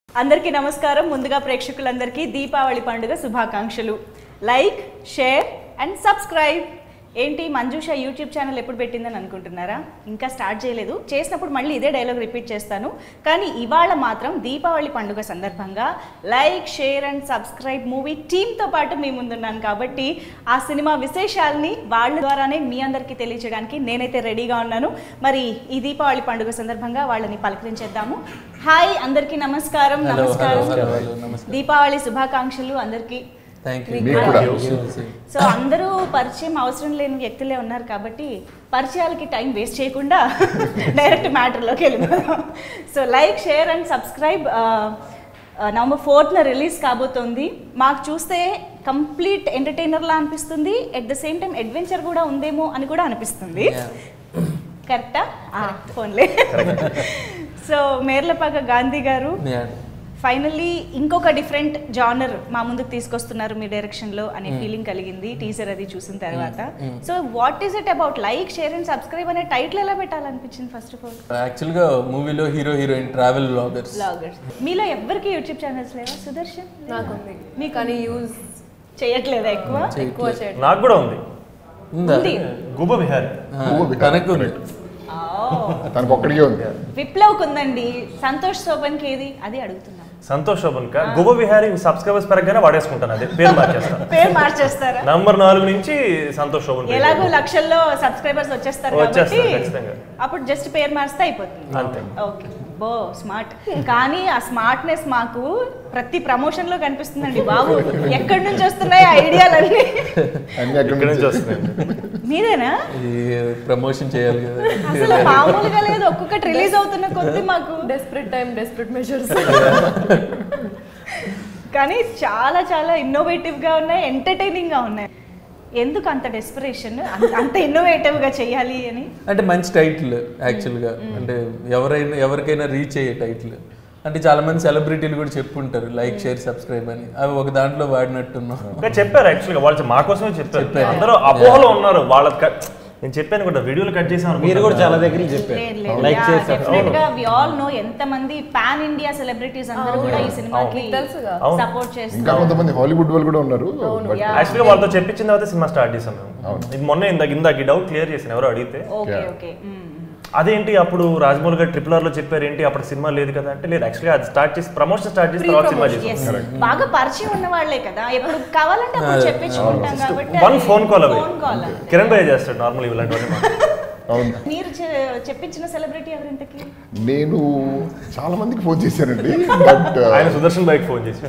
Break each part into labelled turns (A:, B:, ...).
A: అందరికీ నమస్కారం ముందుగా ప్రేక్షకులందరికీ దీపావళి పండుగ శుభాకాంక్షలు లైక్ షేర్ అండ్ సబ్స్క్రైబ్ ఏంటి మంజుష యూట్యూబ్ ఛానల్ ఎప్పుడు పెట్టిందని అనుకుంటున్నారా ఇంకా స్టార్ట్ చేయలేదు చేసినప్పుడు మళ్ళీ ఇదే డైలాగ్ రిపీట్ చేస్తాను కానీ ఇవాళ మాత్రం దీపావళి పండుగ సందర్భంగా like share and subscribe movie టీంతో పాటు మీ ముందున్నాను కాబట్టి ఆ సినిమా విశేషాలని వాళ్ళ ద్వారానే మీ అందరికీ తెలియచేయడానికి నేనైతే రెడీగా ఉన్నాను మరి ఈ దీపావళి పండుగ సందర్భంగా వాళ్ళని పలకరించేద్దాము హాయ్ అందరికీ నమస్కారం
B: Hello,
A: నమస్కారం
B: hello, hello, నమస్కారం.
A: దీపావళి శుభాకాంక్షలు అందరికీ
B: థ్యాంక్ యూ
A: మీకు
C: కూడా.
A: సో అందరూ పరిచయం అవసరం లేని వ్యక్తులే ఉన్నారు కాబట్టి పరిచయాలకి టైం వేస్ట్ చేయకుండా డైరెక్ట్ మ్యాటర్లోకి వెళ్ళిపోదాం so like share and subscribe November ఫోర్త్న రిలీజ్ కాబోతోంది మాకు చూస్తే కంప్లీట్ ఎంటర్టైనర్లా అనిపిస్తుంది at the same time adventure కూడా ఉందేమో అని కూడా అనిపిస్తుంది కరెక్టా ఫోన్లే సో మేర్లపాక గాంధీ గారు ఫైనల్లీ ఇంకొక డిఫరెంట్ జానర్ మా ముందుకు తీసుకొస్తున్నారు మీ డైరెక్షన్ లో అనే ఫీలింగ్ కలిగింది టీజర్ అది చూసిన తర్వాత so what is it about like share and subscribe అనే టైటిల్ ఎలా పెట్టాలనిపించింది ఫస్ట్ ఆఫ్ ఆల్
B: యాక్చువల్గా మూవీలో hero heroine travel bloggers
A: bloggers మీలో ఎవ్వరికి యూట్యూబ్ ఛానల్స్ లేవా సుదర్శన్
D: నాకుంది
A: మీకు
D: కానీ యూజ్
A: చేయట్లేదా ఎక్కువ
D: ఎక్కువ చేయడం
E: నాకు కూడా ఉంది
B: ఉందా
A: ఉంది
E: గుబ విహారీ
B: ఆ, తనకు ఉంది
C: తనకు ఒక్కడికే ఉంది
A: విప్లవ్కి ఉందండి సంతోష్ శోభన్కి ఏది అది అడుగుతున్నాం
E: సంతోష్ శోభన్ కా గుబ విహారీ సబ్స్క్రైబర్స్ పరంగానే వాడేసుకుంటాను అదే పేరు మార్చేస్తాను
A: పేరు మార్చేస్తారా
E: నంబర్ నాలుగు నుంచి సంతోష్ శోభన్ పేరు.
A: ఎలాగో లక్షల్లో సబ్స్క్రైబర్స్ వచ్చేస్తారు కాబట్టి
E: వచ్చేస్తారు, ఖచ్చితంగా.
A: అప్పుడు జస్ట్ పేరు మారిస్తే అయిపోతుంది
E: అంతే
A: ఓకే బో స్మార్ట్ కానీ ఆ స్మార్ట్నెస్ మాకు ప్రతి ప్రమోషన్ లో కనిపిస్తుందండి బాబు ఎక్కడి నుంచి వస్తున్నాయి ఐడియాలన్నీ
C: అన్ని
E: ఇక్కడ
C: అక్కడి
E: నుంచి
C: నుంచి
E: వస్తుంది
A: మీరేనా
B: ఈ ప్రమోషన్ చేయాలి కదా
A: అసలు మామూలుగా లేదు ఒక్కొక్కటి రిలీజ్ అవుతున్న కొద్ది మాకు
D: డెస్పరేట్ టైం డెస్పరేట్ మెజర్స్
A: కానీ చాలా చాలా ఇన్నోవేటివ్ గా ఉన్నాయి ఎంటర్టైనింగ్ గా ఉన్నాయి ఎందుకు అంత డెస్పిరేషన్ అంత ఇన్నోవేటివ్ గా చేయాలి అని
B: అంటే మంచి టైటిల్ యాక్చువల్గా అంటే ఎవరైనా ఎవరికైనా రీచ్ అయ్యే టైటిల్ అంటే చాలా మంది సెలబ్రిటీలు కూడా చెప్పుంటారు లైక్ షేర్ సబ్స్క్రైబ్ అని అవి ఒక దాంట్లో వాడినట్టున్నాం
E: ఇంకా చెప్పారు యాక్చువల్గా వాళ్ళు మా కోసమే చెప్పారు అందరూ అపోహలో ఉన్నారు వాళ్ళ నేను చెప్పాను కూడా వీడియోలు కట్ చేసాను
F: మీరు కూడా చాలా దగ్గర చెప్పారు
A: లేదు, లేదు.
F: లైక్
A: Yeah,
F: చేసి
A: definitely గా we all know ఎంతమంది పాన్ ఇండియా సెలబ్రిటీస్ అందరూ కూడా ఈ సినిమాకి
D: తెలుసుగా.
E: అవును.
A: సపోర్ట్
C: ఇంకా
A: చేస్తారు
C: కొంతమంది హాలీవుడ్ వాళ్ళు కూడా ఉన్నారు బట్
A: yeah.
E: యాక్చువల్గా వాళ్ళతో చెప్పించిన తర్వాత సినిమా స్టార్ట్ చేసాం మేము ఇది మొన్న ఇందాక ఇందాక ఈ డౌట్ క్లియర్ చేసాను ఎవరో అడిగితే
A: ఓకే
C: Yeah.
A: ఓకే
E: అదేంటి అప్పుడు రాజమౌళి గారు ట్రిపుల్ ఆర్ లో చెప్పారు ఏంటి అప్పుడు సినిమా లేదు కదా అంటే లేదు యాక్చువల్గా అది స్టార్ట్ చేసి ప్రమోషన్ స్టార్ట్ చేసి తర్వాత సినిమా చేసాం
A: బాగా పరిచయం ఉన్న వాళ్ళే కదా ఎప్పుడు కావాలంటే అప్పుడు చెప్పించుకుంటాం కాబట్టి
E: వన్
A: అది
E: ఫోన్ కాల్ అవే
A: phone call.
E: కిరణ్ భయ్య చేస్తాడు నార్మల్ ఇలాంటివన్నీ
C: అవును
A: మీరు చె- చెప్పించిన సెలబ్రిటీ ఎవరింతకి
C: నేను చాలా మందికి ఫోన్ చేశానండి బట్
E: ఆయన సుదర్శన్ బైక్ ఫోన్ చేసి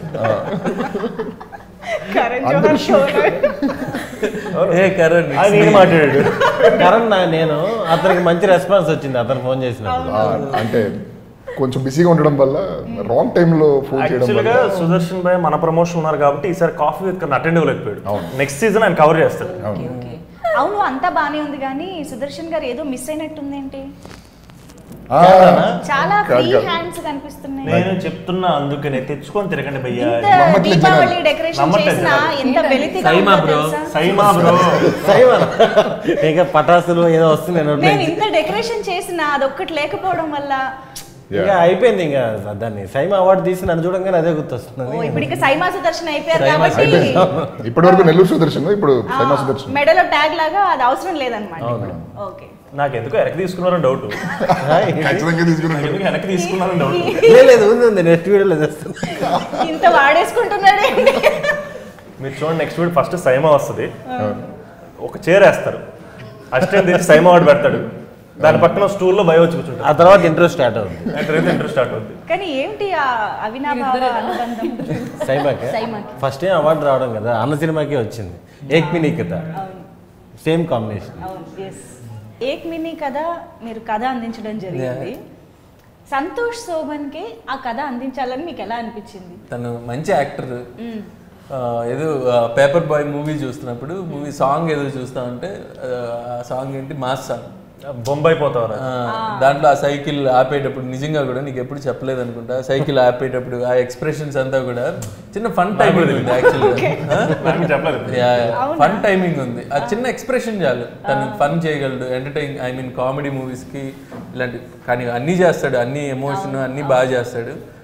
A: కరణ్
C: అందరూ
A: జోహర్ షో
B: ఏ కరణ్
E: ఆయన ఈయన మాట్లాడాడు
F: కరణ్ నా- నేను అతనికి మంచి రెస్పాన్స్ వచ్చింది అతను ఫోన్ చేసినప్పుడు
C: అంటే కొంచెం బిజీగా ఉండడం వల్ల రాంగ్ టైంలో ఫోన్ చేయడం
E: యాక్చువల్ గా
C: వల్ల
E: సుదర్శన్ భాయ్ మన ప్రమోషన్ ఉన్నారు కాబట్టి ఈసారి కాఫీ విత్ అటెండ్ అవ్వలేకపోయాడు
C: అవును.
E: నెక్స్ట్ సీజన్ ఆయన కవర్ చేస్తాడు
A: ఓకే ఓకే అవును అంతా బానే ఉంది కానీ సుదర్శన్ గారు ఏదో మిస్ అయినట్టుంది ఏంటి
C: ఆ,
A: చాలా
C: కాదు,
A: ఫ్రీ
C: కాదు.
A: హ్యాండ్స్ కనిపిస్తున్నాయి
E: నేను చెప్తున్నా అందుకనే తెచ్చుకొని తిరగండి భయ్యా
A: ఇంత
C: నమ్మట్లేదు
A: దీపావళి
C: జనాలు.
A: డెకరేషన్
E: నమ్మట్లేదు
A: చేసినా
E: జనాలు.
A: ఎంత వెలితిగా
F: సైమా
A: ఉందో
F: bro.
A: తెలుసా?
E: సైమా బ్రో
F: సైమన్ ఇంకా పటాసులు ఏదో వస్తున్నాయి నోట్లో
A: నేను
F: నుంచి.
A: ఇంత డెకరేషన్ చేసిన అదొక్కటి లేకపోవడం వల్ల
F: ఇంకా అయిపోయింది ఇంకా దాన్ని సైమా అవార్డు తీసి నన్ను చూడంగానే అదే
A: ఓ
F: గుర్తొస్తుంది
A: ఇప్పుడు ఇక సైమా సుదర్శన్ అయిపోయారు
B: సైమా
A: కాబట్టి
C: ఇప్పటి వరకు నెల్లూరు సుదర్శన్ ఇప్పుడు
A: ఆ,
C: సైమా సుదర్శన్
A: మెడలో ట్యాగ్ లాగా అది అవసరం లేదన్నమాట ఇప్పుడు ఓకే
E: నాకు ఎందుకు వెనక్కి తీసుకున్నారని డౌట్
C: ఖచ్చితంగా తీసుకున్నాను
E: ఎందుకు వెనక్కి తీసుకున్నారని డౌట్
F: లేదు ఉంది ఉంది నెక్స్ట్ వీడియోలో తెస్తాను
A: ఇంత వాడేసుకుంటున్నాడు ఏంటి
E: మీరు చూడండి నెక్స్ట్ వీడియో ఫస్ట్ సైమా వస్తుంది ఒక చైర్ వేస్తారు అసిస్టెంట్ తెచ్చి సైమా వాడు పెడతాడు దాని పక్కన స్టూల్లో భయ వచ్చి కూర్చుంటాడు
F: ఆ తర్వాత ఇంట్రెస్ట్ స్టార్ట్ అవుతుంది
E: తర్వాత ఇంట్రెస్ట్ స్టార్ట్ అవుతుంది
A: కానీ ఏంటి ఆ అవినాభావ అనుబంధం
F: సైమాకి
A: సైమాకి.
F: ఫస్ట్ టైం అవార్డు రావడం కదా అన్న సినిమాకే వచ్చింది ఏక్ మినీ కథ
A: అవును
F: సేమ్ కాంబినేషన్
A: అవును ఎస్ ఏక్ మినీ కథ మీరు కథ అందించడం జరిగింది సంతోష్ శోభన్కి ఆ కథ అందించాలని మీకు ఎలా అనిపించింది
B: తను మంచి యాక్టర్ ఏదో పేపర్ బాయ్ మూవీ చూస్తున్నప్పుడు మూవీ సాంగ్ ఏదో చూస్తా ఉంటే ఆ సాంగ్ ఏంటి మాస్ సాంగ్
E: బొంబాయి పోతావరా
B: దాంట్లో ఆ సైకిల్ ఆపేటప్పుడు నిజంగా కూడా నీకు ఎప్పుడు చెప్పలేదు అనుకుంటా సైకిల్ ఆపేటప్పుడు ఆ ఎక్స్ప్రెషన్స్ అంతా కూడా చిన్న ఫన్ టైమింగ్ ఉంది యాక్చువల్గా
E: నాకు చెప్పలేదు
B: ఫన్ టైమింగ్ ఉంది ఆ చిన్న ఎక్స్ప్రెషన్ చాలు తను ఫన్ చేయగలడు entertain I mean comedy movies కి ఇలాంటి కానీ అన్నీ చేస్తాడు అన్ని ఎమోషన్ అన్ని బాగా చేస్తాడు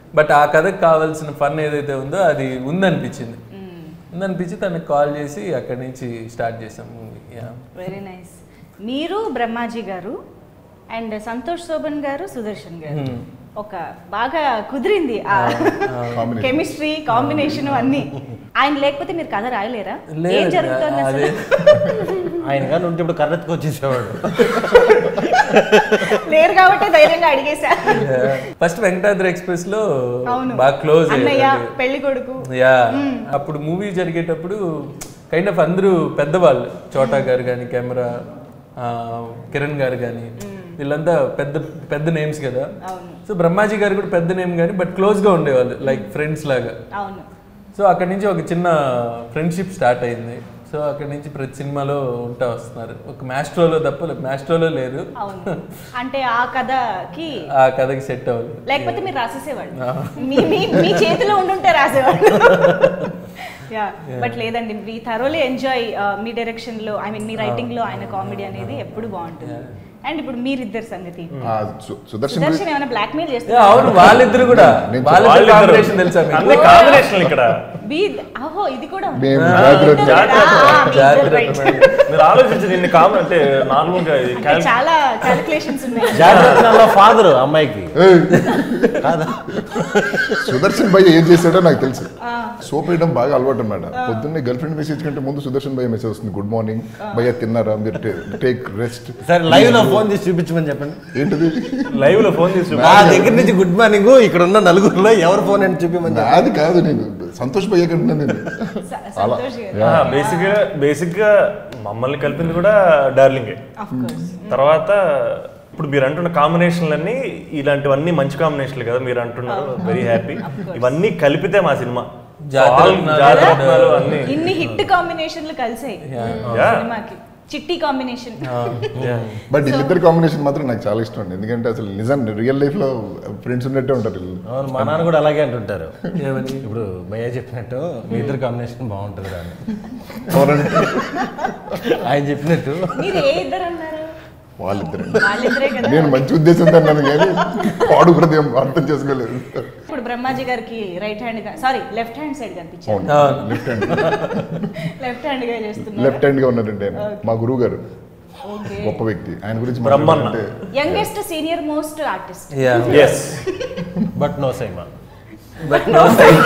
B: బట్ ఆ కథకు కావాల్సిన ఫన్ ఏదైతే ఉందో అది ఉందనిపించింది ఉందనిపించి తనకి కాల్ చేసి అక్కడి నుంచి స్టార్ట్ చేసాం మూవీ యా
A: వెరీ నైస్ మీరు బ్రహ్మాజీ గారు అండ్ సంతోష్ శోభన్ గారు సుదర్శన్ గారు ఒక బాగా కుదిరింది ఆ
C: Combination.
A: కెమిస్ట్రీ కాంబినేషన్ అన్ని ఆయన లేకపోతే మీరు కథ రాయలేరా ఏం
B: లేదు
A: జరుగుతుంది
B: అదే
A: అసలు
F: ఆయన కానీ ఉంటే ఇప్పుడు కర్రెత్తుకు వచ్చేసేవాడు
A: లేరు కాబట్టి ధైర్యంగా అడిగేశా
B: ఫస్ట్ వెంకటాద్రి ఎక్స్ప్రెస్ లో
A: అవును
B: బాగా క్లోజ్
A: అన్నయ్య పెళ్లి కొడుకు
B: యా అప్పుడు మూవీ జరిగేటప్పుడు కైండ్ ఆఫ్ అందరూ పెద్దవాళ్ళు చోటా గారు కానీ కెమెరా కిరణ్ గారు కానీ వీళ్ళంతా పెద్ద పెద్ద నేమ్స్ కదా
A: అవును
B: సో బ్రహ్మాజీ గారు కూడా పెద్ద నేమ్ కానీ బట్ క్లోజ్ గా ఉండేవాళ్ళు లైక్ ఫ్రెండ్స్ లాగా
A: అవును
B: సో అక్కడి నుంచి ఒక చిన్న ఫ్రెండ్షిప్ స్టార్ట్ అయింది సో అక్కడి నుంచి ప్రతి సినిమాలో ఉంటా వస్తున్నారు ఒక మ్యాస్ట్రోలో తప్ప మ్యాస్ట్రోలో లేదు
A: అవును అంటే ఆ కథకి
B: ఆ కథకి సెట్ అవ్వదు
A: లేకపోతే మీరు రాసేసేవాళ్ళు మీ మీ మీ చేతిలో ఉండుంటే రాసేవాళ్ళు యా బట్ లేదండి మీ థరోలీ ఎంజాయ్ మీ డైరెక్షన్ లో ఐ మీన్ మీ రైటింగ్ లో ఆయన కామెడీ అనేది ఎప్పుడు బాగుంటుంది అండ్ ఇప్పుడు మీరిద్దరు సంగతి
C: ఆ, సు- సుదర్శన్
A: సుదర్శన్ ఏమైనా బ్లాక్మెయిల్
B: Yeah,
A: చేస్తారు
B: అవును వాళ్ళిద్దరు కూడా
C: నేను
B: వాళ్ళిద్దరు కాంబినేషన్ తెలుసా మీకు
E: అన్ని కాంబినేషన్ ఇక్కడ
A: బీ అహో ఇది కూడా ఉంది.
C: మేము
A: ఆ,
C: జాగ్రత్త.
A: ఇద్దరు కదా? ఆ, మీ ఇద్దరు
B: జాగ్రత్త
A: right.
E: మీరు ఆలోచించి నిన్ను కామన్ అంటే నార్మల్ గా ఇది
A: అంటే
E: cal-
A: చాలా క్యాలిక్యులేషన్స్ ఉన్నాయి
F: జాగ్రత్త ఫాదర్ అమ్మాయికి
C: ఏయ్,
F: కాదా
C: సుదర్శన్ భయ్య ఏం చేశాడో నాకు తెలుసు సోప్ వేయడం బాగా అలవాటు అన్నమాట పొద్దున్నే గర్ల్ ఫ్రెండ్ మెసేజ్ కంటే ముందు సుదర్శన్ భయ్య మెసేజ్ వస్తుంది గుడ్ మార్నింగ్ భయ్య తిన్నారా మీరు టేక్ రెస్ట్
F: సరే లైవ్ లో ఫోన్ చేసి చూపించమని చెప్పండి
C: ఏంటిది
E: లైవ్ లో ఫోన్ చేసి
F: నా దగ్గర నుంచి గుడ్ మార్నింగ్ ఇక్కడ ఉన్న నలుగురిలో ఎవరు ఫోన్ అని చూపించమని చెప్పండి
C: నాది కాదు నేను సంతోష్ భయ్య కంటున్నాను నేను
A: స-
C: అలా
A: సంతోష్ గారు
C: యా.
E: బేసిక్ గా బేసిక్ గా మమ్మల్ని కలిపింది కూడా డార్లింగే
A: ఆఫ్ కోర్స్
E: తర్వాత ఇప్పుడు మీరు అంటున్న కాంబినేషన్లన్నీ ఇలాంటివన్నీ మంచి కాంబినేషన్లు కదా మీరు అంటున్నారు వెరీ హ్యాపీ ఇవన్నీ కలిపితే మా సినిమా
B: జాతరత్నాలు.
E: జాతరత్నాలు అన్ని
A: ఇన్ని హిట్ కాంబినేషన్లు కలిసాయి
E: Yeah.
A: సినిమాకి చిట్టి కాంబినేషన్
C: బట్ వీళ్ళిద్దరు కాంబినేషన్ మాత్రం నాకు చాలా ఇష్టం అండి ఎందుకంటే అసలు నిజం రియల్ లైఫ్ లో ఫ్రెండ్స్ ఉన్నట్టే ఉంటారు వీళ్ళు
F: అవును మా నాన్న కూడా అలాగే అంటుంటారు
B: ఏమని
F: ఇప్పుడు భయ్య చెప్పినట్టు మీ ఇద్దరు కాంబినేషన్ బాగుంటుంది అని
C: అవునండి
F: ఆయన చెప్పినట్టు
A: మీరు ఏ ఇద్దరు అన్నారు
C: వాళ్ళిద్దరు
A: వాళ్ళిద్దరే కదా
C: నేను మంచి ఉద్దేశంతో అన్నాను కానీ పాడు హృదయం అర్థం చేసుకోలేదు
A: ఇప్పుడు బ్రహ్మాజీ గారికి రైట్ హ్యాండ్ గా సారీ లెఫ్ట్ హ్యాండ్ సైడ్ కనిపించారు
C: అవును
B: అవును.
C: లెఫ్ట్ హ్యాండ్
A: లెఫ్ట్ హ్యాండ్ గా చేస్తున్నారు
C: లెఫ్ట్ హ్యాండ్ గా ఉన్నారండి ఆయన మా గురువు గారు
A: ఓకే
C: గొప్ప వ్యక్తి ఆయన గురించి
E: బ్రహ్మన్న.
C: మాట్లాడాలంటే
A: youngest senior most artist
B: yeah
E: yes
F: but no SIIMA
B: but no sign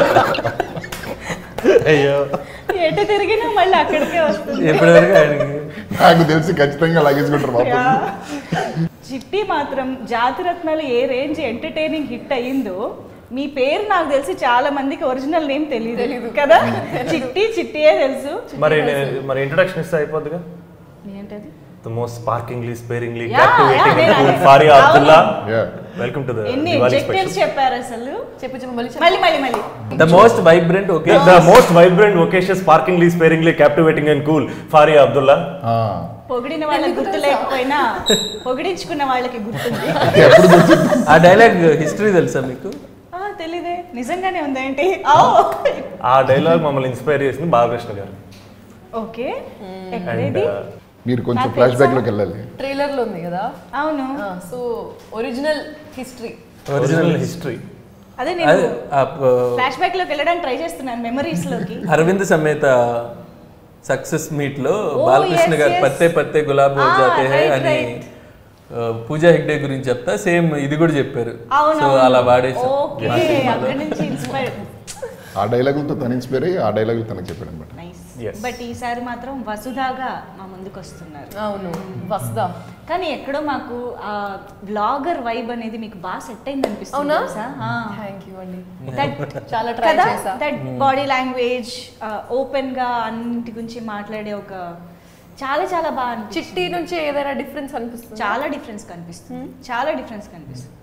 F: అయ్యో
A: ఎటు తిరిగినా మళ్ళీ అక్కడికే వస్తుంది
B: ఇప్పటివరకు ఆయనకి
C: నాకు తెలిసి ఖచ్చితంగా లాగేసుకుంటారు
A: యా.
C: వాపస్
A: చిట్టి మాత్రం జాతిరత్నాలు ఏ రేంజ్ ఎంటర్టైనింగ్ హిట్ అయ్యిందో మీ పేరు నాకు తెలిసి చాలా మందికి ఒరిజినల్ నేమ్ తెలియదు కదా చిట్టి చిట్టియే తెలుసు
E: మరి నే- మరి ఇంట్రడక్షన్ ఇస్తే అయిపోద్దిగా
A: ఏంటది
E: the most sparkingly sparingly
A: Yeah, yeah,
E: captivating
A: నేను అదే.
E: ఫారియా
A: అవును.
E: Abdullah
C: yeah
E: welcome to the
A: ఎన్ని
E: దివాళీ
A: ఎగ్జెక్టివ్స్
E: స్పెషల్
A: చెప్పారు అసలు
D: చెప్పు చెప్పు మళ్ళీ చెప్పు.
A: మళ్ళీ మళ్ళీ మళ్ళీ
B: the most vibrant okay
E: the most vibrant ఒకేషియస్ sparkingly sparingly captivating and cool Faria Abdullah
A: పొగిడిన వాళ్ళకి గుర్తు లేకపోయినా పొగిడించుకున్న వాళ్ళకి గుర్తుంది
C: ఎప్పుడు గుర్తు
B: ఆ డైలాగ్ హిస్టరీ తెలుసా మీకు
A: ఆ, తెలీదే నిజంగానే ఉందేంటి ఓ
E: ఆ డైలాగ్ మమ్మల్ని ఇన్స్పైర్ చేసింది బాలకృష్ణ గారు
A: ఓకే
E: అండ్
A: ఎక్కడేది
C: మీరు కొంచెం
A: నాకు
C: ఫ్లాష్ బ్యాక్
A: తెలుసా?
C: లోకి వెళ్ళాలి
D: ట్రైలర్ లో ఉంది కదా
A: అవును
D: so original history
E: original history
A: అదే నేను
B: అదే ఆ ప-
A: ఫ్లాష్ బ్యాక్ లోకి వెళ్ళడానికి ట్రై చేస్తున్నాను మెమరీస్ లోకి
B: అరవింద్ సమేత సక్సెస్ మీట్ లో
A: Oh,
B: బాలకృష్ణ
A: yes,
B: గారు
A: yes.
B: పత్తే పత్తే గులాబ్
A: Ah,
B: జాతే హై
A: right,
B: అని
A: right.
B: ఆ, పూజా హెగ్డే గురించి చెప్తా సేమ్ ఇది కూడా చెప్పారు
A: అవును
B: సో అలా వాడేసాం
A: ఓకే
B: మా సినిమాలో.
A: అక్కడి నుంచి ఇన్స్పైర్
C: ఆ డైలాగులతో తను ఇన్స్పైర్ అయ్యి ఆ డైలాగులు తనకు చెప్పాడు అనమాట
A: నైస్
E: Yes.
A: బట్ ఈసారి మాత్రం వసుధాగా మా ముందుకు వస్తున్నారు
D: అవును వస్దా
A: కానీ ఎక్కడో మాకు ఆ బ్లాగర్ వైబ్ అనేది మీకు బాగా సెట్ అయింది అనిపిస్తుంది
D: అవునా
A: తెలుసా? ఆ.
D: థ్యాంక్ యూ అండి
A: That-
D: చాలా ట్రై
A: కదా
D: చేసా
A: దట్ బాడీ లాంగ్వేజ్ ఓపెన్ గా అన్నిటి గురించి మాట్లాడే ఒక చాలా చాలా బాగా అనిపిస్తుంది
D: చిట్టి నుంచి ఏదైనా డిఫరెన్స్ అనిపిస్తుంది
A: చాలా డిఫరెన్స్ కనిపిస్తుంది చాలా డిఫరెన్స్ కనిపిస్తుంది